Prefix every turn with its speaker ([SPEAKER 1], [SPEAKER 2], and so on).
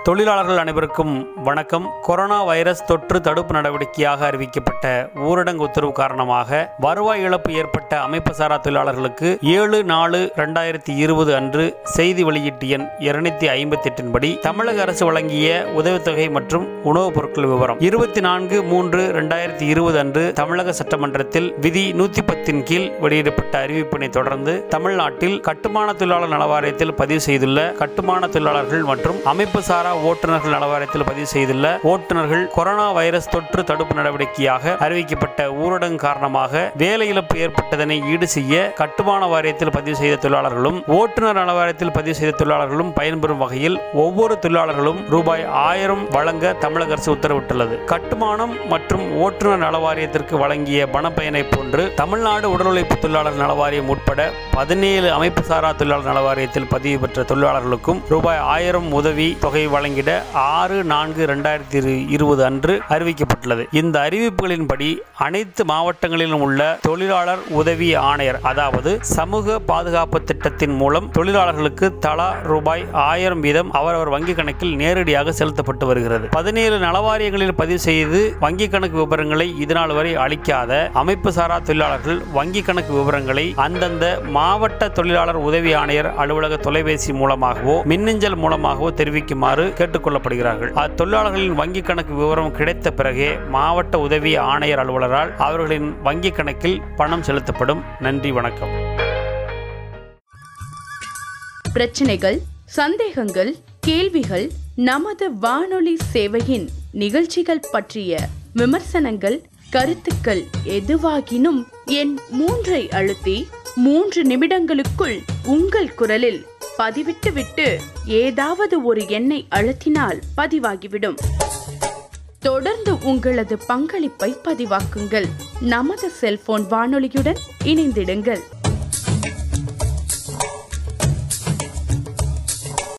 [SPEAKER 1] தொழிலாளர்கள் அனைவருக்கும் வணக்கம் கொரோனா வைரஸ் தொற்று தடுப்பு நடவடிக்கையாக அறிவிக்கப்பட்ட ஊரடங்கு உத்தரவு காரணமாக வருவாய் இழப்பு ஏற்பட்ட அமைப்பு சாரா தொழிலாளர்களுக்கு ஏழு நாலு ரெண்டாயிரத்தி இருபது அன்று செய்தி வெளியீட்டு எண் இருநூத்தி ஐம்பத்தி எட்டின் படி தமிழக அரசு வழங்கிய உதவித்தொகை மற்றும் உணவுப் பொருட்கள் விவரம் இருபத்தி நான்கு மூன்று ரெண்டாயிரத்தி இருபது அன்று தமிழக சட்டமன்றத்தில் விதி நூத்தி பத்தின் கீழ் வெளியிடப்பட்ட அறிவிப்பினை தொடர்ந்து தமிழ்நாட்டில் கட்டுமான தொழிலாளர் நலவாரியத்தில் பதிவு செய்துள்ள கட்டுமான தொழிலாளர்கள் மற்றும் அமைப்பு சாரா ஓட்டுநர்கள் நலவாரியத்தில் பதிவு செய்துள்ள ஓட்டுநர்கள் கொரோனா வைரஸ் தொற்று தடுப்பு நடவடிக்கையாக அறிவிக்கப்பட்ட ஊரடங்கு காரணமாக வேலை இழப்பு ஏற்பட்டதனை ஈடு செய்ய கட்டுமான வாரியத்தில் பதிவு செய்த தொழிலாளர்களும் ஓட்டுநர் நலவாரியத்தில் பதிவு செய்த தொழிலாளர்களும் பயன்பெறும் வகையில் ஒவ்வொரு தொழிலாளர்களும் ரூபாய் ஆயிரம் வழங்க தமிழக அரசு உத்தரவிட்டுள்ளது கட்டுமானம் மற்றும் ஓட்டுநர் நலவாரியத்திற்கு வழங்கிய பணப்பயனை போன்று தமிழ்நாடு உடல் உழைப்பு தொழிலாளர் நலவாரியம் உட்பட பதினேழு அமைப்பு சாரா தொழிலாளர் நலவாரியத்தில் பதிவு பெற்ற தொழிலாளர்களுக்கும் ரூபாய் ஆயிரம் உதவி தொகை வழங்கிட ஆறு நான்கு இரண்டாயிரத்தி இருபது அன்று அறிவிக்கப்பட்டுள்ளது இந்த அறிவிப்புகளின்படி அனைத்து மாவட்டங்களிலும் உள்ள தொழிலாளர் உதவி ஆணையர் அதாவது சமூக பாதுகாப்பு திட்டத்தின் மூலம் தொழிலாளர்களுக்கு தலா ரூபாய் ஆயிரம் வீதம் அவரவர் வங்கி கணக்கில் நேரடியாக செலுத்தப்பட்டு வருகிறது பதினேழு நலவாரியங்களில் பதிவு செய்து வங்கி கணக்கு விவரங்களை இதுநாள் வரை அளிக்காத அமைப்பு சாரா தொழிலாளர்கள் வங்கி கணக்கு விவரங்களை அந்தந்த மாவட்ட தொழிலாளர் உதவி ஆணையர் அலுவலக தொலைபேசி மூலமாகவோ மின்னஞ்சல் மூலமாகவோ தெரிவிக்குமாறு கேட்டுக்கொள்ளப்படுகிறார்கள் அத்தொழிலாளர்களின் வங்கி கணக்கு விவரம் கிடைத்த பிறகே மாவட்ட உதவி ஆணையர் அலுவலரால் அவர்களின் வங்கி கணக்கில் பணம் செலுத்தப்படும் நன்றி வணக்கம்
[SPEAKER 2] பிரச்சனைகள் சந்தேகங்கள் கேள்விகள் நமது வானொலி சேவையின் நிகழ்ச்சிகள் பற்றிய விமர்சனங்கள் கருத்துக்கள் எதுவாகினும் என் மூன்றை அழுத்தி மூன்று நிமிடங்களுக்குள் உங்கள் குரலில் பதிவிட்டு விட்டு ஏதாவது ஒரு எண்ணை அழுத்தினால் பதிவாகிவிடும் தொடர்ந்து உங்களது பங்களிப்பை பதிவாக்குங்கள் நமது செல்போன் வானொலியுடன் இணைந்திடுங்கள்